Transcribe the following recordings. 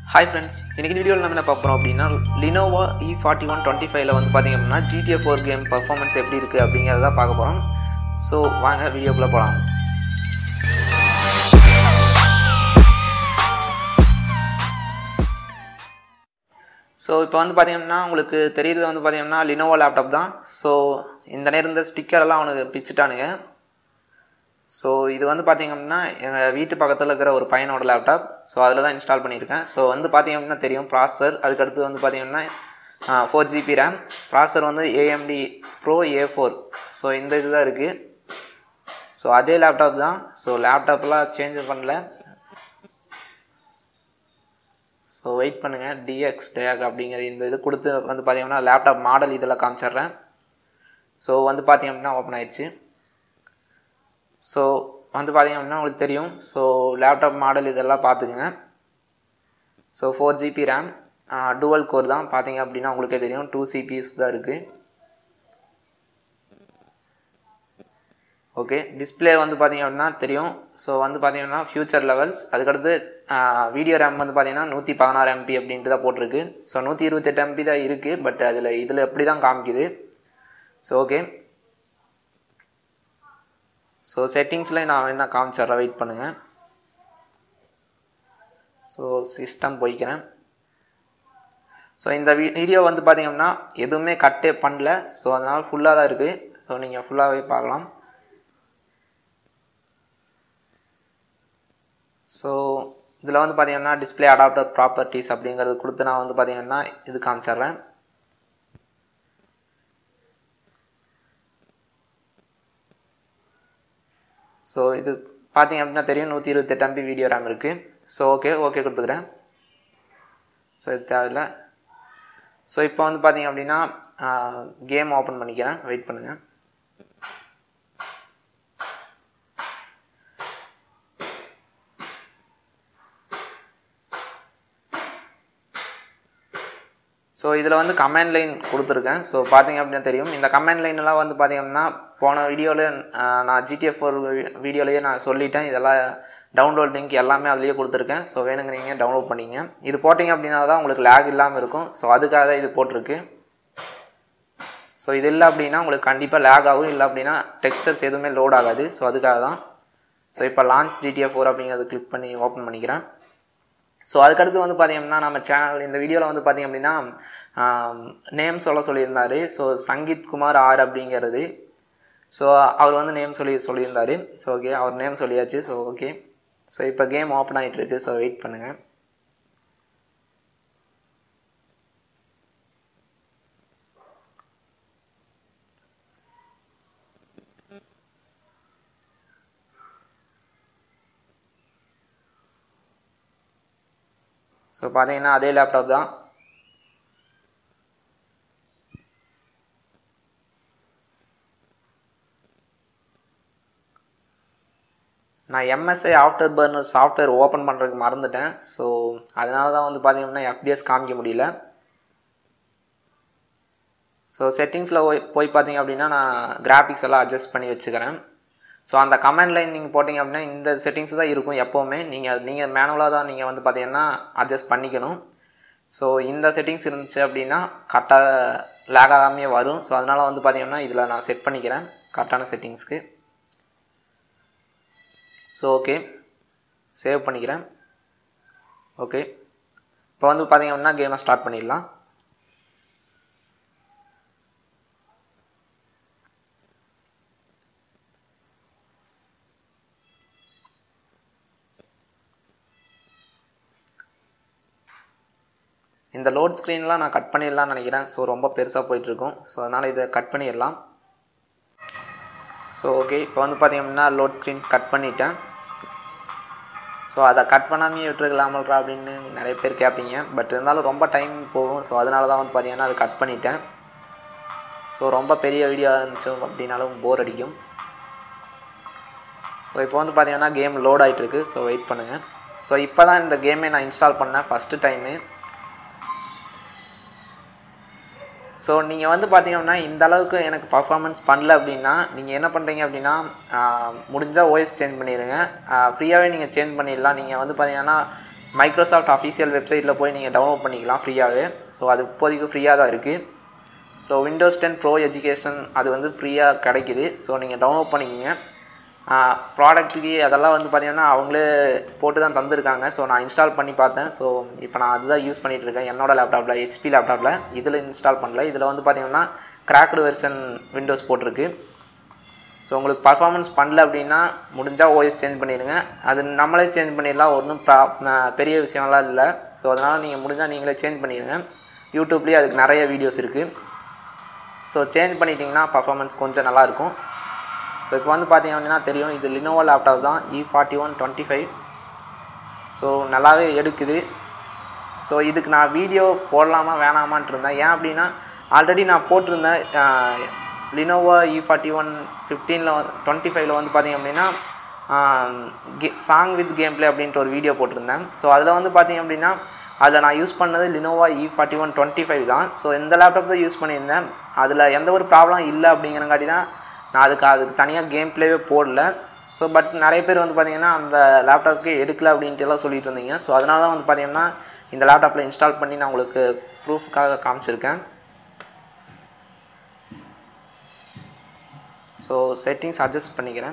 Hi friends இன்னைக்கு இந்த வீடியோவில் நம்ம என்ன பார்க்குறோம் அப்படின்னா Lenovo E forty one twenty ஃபைவ்ல வந்து பார்த்தீங்க அப்படின்னா ஜிடிஎஃப் ஃபோர் கேம் பர்ஃபார்மன்ஸ் எப்படி இருக்குது அப்படிங்கிறத பார்க்க போகிறோம் ஸோ வாங்க வீடியோக்குள்ளே போகலாம் ஸோ இப்போ வந்து பார்த்தீங்கன்னா உங்களுக்கு தெரியுறது வந்து பார்த்தீங்கன்னா லினோவா லேப்டாப் தான் ஸோ இந்த நேரம் இந்த ஸ்டிக்கர் எல்லாம் அவனுக்கு பிச்சுட்டானுங்க ஸோ இது வந்து பார்த்தீங்க அப்படின்னா எங்கள் வீட்டு பக்கத்தில் இருக்கிற ஒரு பையனோட லேப்டாப் ஸோ அதில் தான் இன்ஸ்டால் பண்ணியிருக்கேன் ஸோ வந்து பார்த்தீங்க அப்படின்னா தெரியும் ப்ராசர் அதுக்கடுத்து வந்து பார்த்தீங்கன்னா ஃபோர் ஜிபி ரேம் ப்ராசர் வந்து AMD pro A four so இந்த இது தான் இருக்குது ஸோ அதே லேப்டாப் தான் ஸோ லேப்டாப்லாம் சேஞ்ச் பண்ணல ஸோ வெயிட் பண்ணுங்கள் டிஎக்ஸ் டேக் அப்படிங்கிற இந்த இது கொடுத்து வந்து பார்த்தீங்கன்னா லேப்டாப் மாடல் இதெல்லாம் காமிச்சிட்றேன் ஸோ வந்து பார்த்தீங்க அப்படின்னா ஓப்பன் ஆயிடுச்சு ஸோ வந்து பார்த்தீங்க அப்படின்னா உங்களுக்கு தெரியும் ஸோ லேப்டாப் மாடல் இதெல்லாம் பார்த்துங்க so four GB RAM dual core தான் பார்த்தீங்க அப்படின்னா உங்களுக்கே தெரியும் டூ சிபிஎஸ் தான் இருக்குது ஓகே டிஸ்பிளே வந்து பார்த்தீங்க அப்படின்னா தெரியும் ஸோ வந்து பார்த்தீங்கன்னா ஃபியூச்சர் லெவல்ஸ் அதுக்கடுத்து வீடியோ ரேம் வந்து பார்த்தீங்கன்னா நூற்றி பதினாறு எம்பி அப்படின்ட்டு தான் போட்டிருக்கு ஸோ நூற்றி இருபத்தெட்டு எம்பி தான் இருக்குது பட் அதில் இதில் எப்படி தான் காமிக்குது ஸோ ஓகே ஸோ செட்டிங்ஸில் நான் என்ன காமிச்சிட்றேன் வெயிட் பண்ணுங்கள் ஸோ சிஸ்டம் போய்க்கிறேன் ஸோ இந்த வீடியோ வந்து பார்த்தீங்கன்னா எதுவுமே கட்டே பண்ணல ஸோ அதனால் ஃபுல்லாக தான் இருக்குது ஸோ நீங்கள் ஃபுல்லாகவே பார்க்கலாம் ஸோ இதில் வந்து பார்த்தீங்கன்னா டிஸ்பிளே அடாப்டர் ப்ராப்பர்ட்டிஸ் அப்படிங்கிறது கொடுத்து நான் வந்து பார்த்தீங்கன்னா இது காமிச்சிட்றேன் ஸோ இது பார்த்தீங்க அப்படின்னா தெரியும் நூற்றி இருபத்தெட்டு எம்பி வீடியோ ரேம் இருக்குது ஸோ ஓகே ஓகே கொடுத்துக்கிறேன் ஸோ இது தேவையில்லை ஸோ இப்போ வந்து பார்த்தீங்க அப்படின்னா கேம் ஓப்பன் பண்ணிக்கிறேன் வெயிட் பண்ணுங்கள் ஸோ இதில் வந்து கமெண்ட் லைன் கொடுத்துருக்கேன் ஸோ பார்த்தீங்க அப்படின்னா தெரியும் இந்த கமெண்ட் லைன்லாம் வந்து பார்த்தீங்கன்னா போன வீடியோவில் நான் ஜிடிஎஃப் ஃபோர் வீடியோலேயே நான் சொல்லிட்டேன் இதெல்லாம் டவுன்லோட் லிங்க் எல்லாமே அதுலேயே கொடுத்துருக்கேன் ஸோ வேணுங்கிறீங்க டவுன்லோட் பண்ணிங்க இது போட்டிங்க அப்படின்னா தான் உங்களுக்கு லேக் இல்லாமல் இருக்கும் ஸோ அதுக்காக தான் இது போட்டிருக்கு ஸோ இது இல்லை அப்படின்னா உங்களுக்கு கண்டிப்பாக லேக் ஆகும் இல்லை அப்படின்னா டெக்ஸ்டர்ஸ் எதுவுமே லோட் ஆகாது ஸோ அதுக்காக தான் ஸோ இப்போ லான்ச் ஜிடிஎஃப் ஃபோர் அப்படிங்கிறத கிளிக் பண்ணி ஓப்பன் பண்ணிக்கிறேன் ஸோ அதுக்கடுத்து வந்து பார்த்தீங்கன்னா நம்ம சேனல் இந்த வீடியோவில் வந்து பார்த்திங்க அப்படின்னா நேம் சொல்ல சொல்லியிருந்தார் ஸோ சங்கீத் குமார் ஆர் அப்படிங்கிறது ஸோ அவர் வந்து நேம் சொல்லி சொல்லியிருந்தார் ஸோ ஓகே அவர் நேம் சொல்லியாச்சு ஸோ ஓகே ஸோ இப்போ கேம் ஓப்பன் ஆகிட்டு இருக்கு ஸோ வெயிட் பண்ணுங்கள் ஸோ பார்த்தீங்கன்னா அதே லேப்டாப் தான் நான் MSI afterburner software open பண்ணுறதுக்கு மறந்துட்டேன் ஸோ அதனால தான் வந்து பார்த்தீங்கன்னா எஃபிஎஸ் காமிக்க முடியல ஸோ செட்டிங்ஸில் போய் போய் பார்த்தீங்க அப்படின்னா நான் கிராஃபிக்ஸ் எல்லாம் அட்ஜஸ்ட் பண்ணி வச்சுக்கிறேன் ஸோ அந்த கமெண்ட் லைன் நீங்கள் போட்டிங்க அப்படின்னா இந்த செட்டிங்ஸ் தான் இருக்கும் எப்போவுமே நீங்கள் நீங்கள் மேனுவலாக தான் நீங்கள் வந்து பார்த்தீங்கன்னா அட்ஜஸ்ட் பண்ணிக்கணும் ஸோ இந்த செட்டிங்ஸ் இருந்துச்சு அப்படின்னா கரெக்டாக லேக் ஆகாமையே வரும் ஸோ அதனால் வந்து பார்த்தீங்கன்னா இதில் நான் செட் பண்ணிக்கிறேன் கரெக்டான செட்டிங்ஸ்க்கு ஸோ ஓகே சேவ் பண்ணிக்கிறேன் ஓகே இப்போ வந்து பார்த்தீங்க அப்படின்னா கேமை ஸ்டார்ட் பண்ணிடலாம் இந்த லோட் ஸ்க்ரீன்லாம் நான் கட் பண்ணிடலாம்னு நினைக்கிறேன் ஸோ ரொம்ப பெருசாக போயிட்டுருக்கும் ஸோ அதனால் இதை கட் பண்ணிடலாம் ஸோ ஓகே இப்போ வந்து பார்த்தீங்கன்னா லோட் ஸ்க்ரீன் கட் பண்ணிட்டேன் ஸோ அதை கட் பண்ணாமே விட்டுருக்கலாமல்ரா அப்படின்னு நிறைய பேர் கேட்பீங்க பட் இருந்தாலும் ரொம்ப டைம் போகும் ஸோ அதனால தான் வந்து பார்த்தீங்கன்னா அதை கட் பண்ணிட்டேன் ஸோ ரொம்ப பெரிய வீடியோ இருந்துச்சு அப்படின்னாலும் போர் அடிக்கும் ஸோ இப்போ வந்து பார்த்தீங்கன்னா கேம் லோட் ஆகிட்டுருக்கு ஸோ வெயிட் பண்ணுங்கள் ஸோ இப்போ தான் இந்த கேமே நான் இன்ஸ்டால் பண்ணேன் ஃபஸ்ட்டு டைமு ஸோ நீங்கள் வந்து பார்த்தீங்கன்னா இந்த அளவுக்கு எனக்கு பர்ஃபார்மன்ஸ் பண்ணல அப்படின்னா நீங்கள் என்ன பண்ணுறீங்க அப்படின்னா முடிஞ்சால் ஓஎஸ் சேஞ்ச் பண்ணிடுங்க ஃப்ரீயாகவே நீங்கள் சேஞ்ச் பண்ணிடலாம் நீங்கள் வந்து பார்த்தீங்கன்னா மைக்ரோசாஃப்ட் அஃபீஷியல் வெப்சைட்டில் போய் நீங்கள் டவுன்லோட் பண்ணிக்கலாம் ஃப்ரீயாகவே ஸோ அது இப்போதைக்கு ஃப்ரீயாக தான் இருக்குது so Windows ten pro education அது வந்து ஃப்ரீயாக கிடைக்குது ஸோ நீங்கள் டவுன்லோட் பண்ணிக்கோங்க ப்ராடக்ட்டுக்கு அதெல்லாம் வந்து பார்த்தீங்கன்னா அவங்களே போட்டு தான் தந்திருக்காங்க ஸோ நான் இன்ஸ்டால் பண்ணி பார்த்தேன் ஸோ இப்போ நான் அதுதான் யூஸ் பண்ணிகிட்டு இருக்கேன் என்னோட லேப்டாப்பில் ஹெச்பி லேப்டாப்பில் இதில் இன்ஸ்டால் பண்ணல இதில் வந்து பார்த்தீங்கன்னா கிராக்டு வெர்ஷன் விண்டோஸ் போட்டிருக்கு ஸோ உங்களுக்கு பர்ஃபார்மன்ஸ் பண்ணல அப்படின்னா முடிஞ்சால் ஓஎஸ் சேஞ்ச் பண்ணிடுங்க அது நம்மளே சேஞ்ச் பண்ணிடலாம் ஒன்றும் ப்ரா பெரிய விஷயம்லாம் இல்லை ஸோ அதனால் நீங்கள் முடிஞ்சால் நீங்களே சேஞ்ச் பண்ணிடுங்க யூடியூப்லேயே அதுக்கு நிறைய வீடியோஸ் இருக்குது ஸோ சேஞ்ச் பண்ணிட்டீங்கன்னா பர்ஃபார்மன்ஸ் கொஞ்சம் நல்லாயிருக்கும் ஸோ இப்போ வந்து பார்த்தீங்க அப்படின்னா தெரியும் இது லினோவோ லேப்டாப் தான் E forty one twenty five so நல்லாவே எடுக்குது ஸோ இதுக்கு நான் வீடியோ போடலாமா வேணாமான்ட்டு இருந்தேன் ஏன் அப்படின்னா ஆல்ரெடி நான் போட்டிருந்தேன் லினோவோ இ ஃபார்ட்டி ஒன் ஃபிஃப்டீனில் வந்து டுவெண்ட்டி ஃபைவ்ல வந்து பார்த்தீங்க அப்படின்னா சாங் வித் கேம் பிளே அப்படின்ட்டு ஒரு வீடியோ போட்டிருந்தேன் ஸோ அதில் வந்து பார்த்தீங்க அப்படின்னா அதில் நான் யூஸ் பண்ணது Lenovo E forty one twenty five தான் ஸோ இந்த லேப்டாப் தான் யூஸ் பண்ணியிருந்தேன் அதில் எந்த ஒரு ப்ராப்ளம் இல்லை அப்படிங்கிறங்காட்டி தான் நான் அதுக்கு அதுக்கு தனியாக கேம் பிளேவே போடல ஸோ பட் நிறைய பேர் வந்து பார்த்தீங்கன்னா அந்த லேப்டாப்புக்கு எடுக்கல அப்படின்ட்டு எல்லாம் சொல்லிட்டு இருந்தீங்க ஸோ அதனால தான் வந்து பார்த்தீங்கன்னா இந்த லேப்டாப்பில் இன்ஸ்டால் பண்ணி நான் உங்களுக்கு ப்ரூஃப்காக காமிச்சிருக்கேன் ஸோ செட்டிங்ஸ் அட்ஜஸ்ட் பண்ணிக்கிறேன்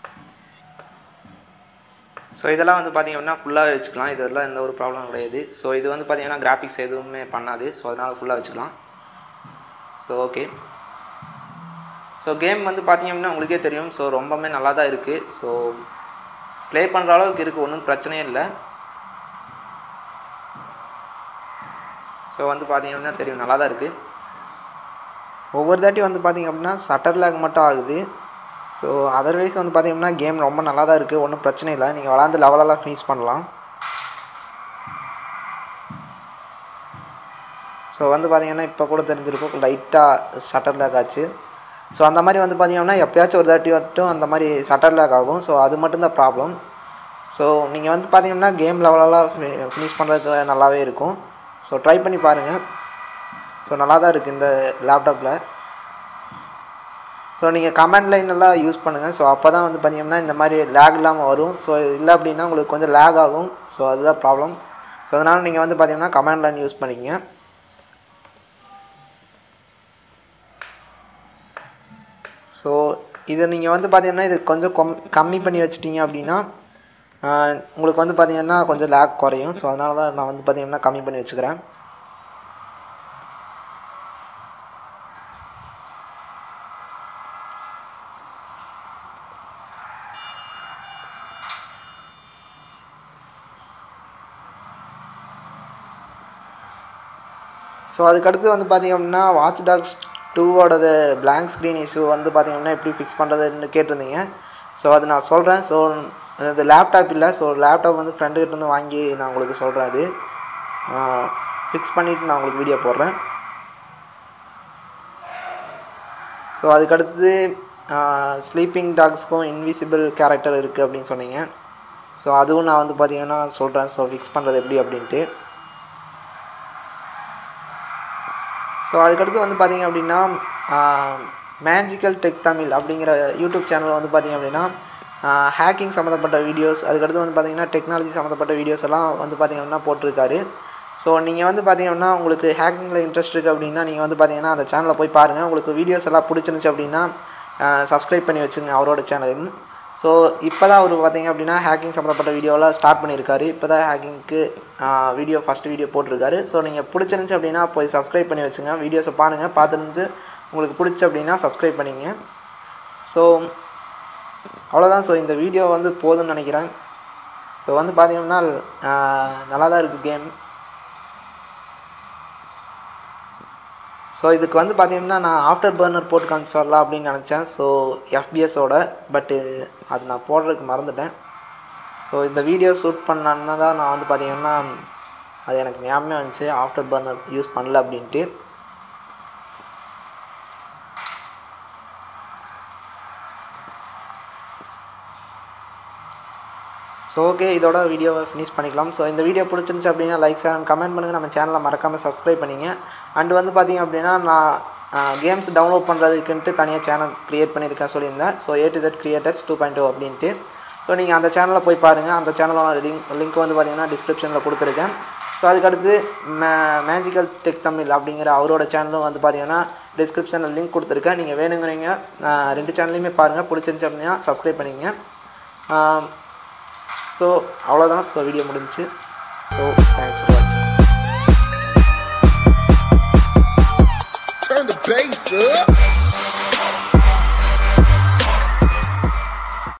ஸோ இதெல்லாம் வந்து பார்த்திங்க அப்படின்னா ஃபுல்லாகவே வச்சுக்கலாம் இதெல்லாம் எந்த ஒரு ப்ராப்ளம் கிடையாது ஸோ இது வந்து பார்த்திங்கன்னா கிராஃபிக்ஸ் எதுவுமே பண்ணாது ஸோ அதனால் ஃபுல்லாக வச்சுக்கலாம் ஸோ ஓகே ஸோ கேம் வந்து பார்த்திங்க அப்படின்னா உங்களுக்கே தெரியும் ஸோ ரொம்பவுமே நல்லா தான் இருக்குது ஸோ ப்ளே பண்ணுற அளவுக்கு இருக்குது ஒன்றும் பிரச்சனையே இல்லை ஸோ வந்து பார்த்திங்க அப்படின்னா தெரியும் நல்லா தான் இருக்குது ஒவ்வொரு தாட்டி வந்து பார்த்திங்க அப்படின்னா சட்டர் லேக் மட்டும் ஆகுது ஸோ அதர்வைஸ் வந்து பார்த்திங்கன்னா கேம் ரொம்ப நல்லா தான் இருக்குது ஒன்றும் பிரச்சனை இல்லை நீங்கள் விளாண்டு லெவலெல்லாம் ஃபினிஷ் பண்ணலாம் ஸோ வந்து பார்த்திங்கன்னா இப்போ கூட தெரிஞ்சிருக்கும் லைட்டாக ஷட்டர் லேக் ஆச்சு ஸோ அந்த மாதிரி வந்து பார்த்திங்கன்னா எப்போயாச்சும் ஒரு தாட்டி மட்டும் அந்த மாதிரி ஷட்டர் லேக் ஆகும் ஸோ அது மட்டும்தான் ப்ராப்ளம் ஸோ நீங்கள் வந்து பார்த்திங்கன்னா கேம் லெவலெல்லாம் ஃபினிஷ் பண்ணுறதுக்கு நல்லாவே இருக்கும் ஸோ ட்ரை பண்ணி பாருங்கள் ஸோ நல்லா தான் இருக்குது இந்த லேப்டாப்பில் ஸோ நீங்கள் கமெண்ட் லைன் எல்லாம் யூஸ் பண்ணுங்கள் ஸோ அப்போ தான் வந்து பார்த்தீங்கன்னா இந்த மாதிரி லேக் இல்லாமல் வரும் ஸோ இல்லை அப்படின்னா உங்களுக்கு கொஞ்சம் லேக் ஆகும் ஸோ அதுதான் ப்ராப்ளம் ஸோ அதனால் நீங்கள் வந்து பார்த்தீங்கன்னா கமெண்ட் லைன் யூஸ் பண்ணிக்கங்க ஸோ இதை நீங்கள் வந்து பார்த்தீங்கன்னா இது கொஞ்சம் கம் கம்மி பண்ணி வச்சிட்டிங்க அப்படின்னா உங்களுக்கு வந்து பார்த்தீங்கன்னா கொஞ்சம் லேக் குறையும் ஸோ அதனால தான் நான் வந்து பார்த்தீங்கன்னா கம்மி பண்ணி வச்சுக்கிறேன் ஸோ அதுக்கடுத்து வந்து பார்த்திங்க அப்படின்னா வாட்ச் டாக்ஸ் டூவோடது பிளாங்க் ஸ்க்ரீன் இஷ்யூ வந்து பார்த்திங்கன்னா எப்படி ஃபிக்ஸ் பண்ணுறதுன்னு கேட்டிருந்தீங்க ஸோ அது நான் சொல்கிறேன் ஸோ இது லேப்டாப் இல்லை ஸோ லேப்டாப் வந்து ஃப்ரெண்டுக்கிட்ட இருந்து வாங்கி நான் உங்களுக்கு சொல்கிறேன் அது ஃபிக்ஸ் பண்ணிவிட்டு நான் உங்களுக்கு வீடியோ போடுறேன் ஸோ அதுக்கடுத்து ஸ்லீப்பிங் டாக்ஸ்க்கும் இன்விசிபிள் கேரக்டர் இருக்குது அப்படின்னு சொன்னீங்க ஸோ அதுவும் நான் வந்து பார்த்திங்கன்னா சொல்கிறேன் ஸோ ஃபிக்ஸ் பண்ணுறது எப்படி அப்படின்ட்டு ஸோ அதுக்கடுத்து வந்து பார்த்திங்க அப்படின்னா மேஜிக்கல் டெக் தமிழ் அப்படிங்கிற யூடியூப் சேனல் வந்து பார்த்திங்க அப்படின்னா ஹேக்கிங் சம்மந்தப்பட்ட வீடியோஸ் அதுக்கடுத்து வந்து பார்த்திங்கன்னா டெக்னாலஜி சம்மந்தப்பட்ட வீடியோஸ் எல்லாம் வந்து பார்த்திங்க அப்படின்னா போட்டிருக்காரு ஸோ நீங்கள் வந்து பார்த்திங்க அப்படின்னா உங்களுக்கு ஹேக்கிங்கில் இன்ட்ரெஸ்ட் இருக்குது அப்படின்னா நீங்கள் வந்து பார்த்திங்கன்னா அந்த சேனலில் போய் பாருங்கள் உங்களுக்கு வீடியோஸ் எல்லாம் பிடிச்சிருந்துச்சு அப்படின்னா சப்ஸ்கிரைப் பண்ணி வச்சுங்க அவரோட சேனலும் ஸோ இப்போ தான் அவர் பார்த்திங்க அப்படின்னா ஹேக்கிங் சம்மந்தப்பட்ட வீடியோலாம் ஸ்டார்ட் பண்ணியிருக்காரு இப்போ தான் ஹேக்கிங்க்கு வீடியோ ஃபஸ்ட் வீடியோ போட்டிருக்காரு ஸோ நீங்கள் பிடிச்சிருந்துச்சி அப்படின்னா போய் சப்ஸ்கிரைப் பண்ணி வச்சுங்க வீடியோஸை பாருங்கள் பார்த்துருந்து உங்களுக்கு பிடிச்சி அப்படின்னா சப்ஸ்கிரைப் பண்ணிங்க ஸோ அவ்வளோதான் ஸோ இந்த வீடியோ வந்து போதும்னு நினைக்கிறேன் ஸோ வந்து பார்த்தீங்கன்னா நல்லா தான் இருக்குது கேம் ஸோ இதுக்கு வந்து பார்த்தீங்கன்னா நான் ஆஃப்டர் பர்னர் போட்டு காமிச்சிடலாம் அப்படின்னு நினச்சேன் ஸோ எஃபிஎஸோட பட்டு அது நான் போடுறதுக்கு மறந்துட்டேன் ஸோ இந்த வீடியோ ஷூட் பண்ணனா தான் நான் வந்து பார்த்தீங்கன்னா அது எனக்கு ஞாபகமே வந்துச்சு ஆஃப்டர் பர்னர் யூஸ் பண்ணல அப்படின்ட்டு ஸோ ஓகே இதோட வீடியோவை ஃபினிஷ் பண்ணிக்கலாம் ஸோ இந்த வீடியோ பிடிச்சிருந்துச்சு அப்படின்னா லைக் ஷேர் கமெண்ட் பண்ணுங்கள் நம்ம சேனலை மறக்காமல் சப்ஸ்கிரைப் பண்ணிங்க அண்ட் வந்து பார்த்திங்க அப்படின்னா நான் கேம்ஸ் டவுன்லோட் பண்ணுறதுக்குன்ட்டு தனியாக சேனல் க்ரியேட் பண்ணியிருக்கேன் சொல்லியிருந்தேன் so A to Z creators two point two அப்படின்ட்டு ஸோ நீங்கள் அந்த சேனலில் போய் பாருங்கள் அந்த சேனலோட லிங்க் லிங்க் வந்து பார்த்தீங்கன்னா டிஸ்கிரிப்ஷனில் கொடுத்துருக்கேன் ஸோ அதுக்கடுத்து மே மேஜிக்கல் டெக் தமிழ் அப்படிங்கிற அவரோட சேனலும் வந்து பார்த்தீங்கன்னா டிஸ்கிரிப்ஷனில் லிங்க் கொடுத்துருக்கேன் நீங்கள் வேணுங்கிறீங்க ஆஹ் ரெண்டு சேனல்லையுமே பாருங்கள் பிடிச்சிருந்துச்சு அப்படின்னா சப்ஸ்கிரைப் பண்ணிக்கங்க ஸோ அவ்வளோதான் ஸோ வீடியோ முடிஞ்சுச்சு ஸோ தேங்க்ஸ் ஃபார் வாட்சிங் Turn the bass up.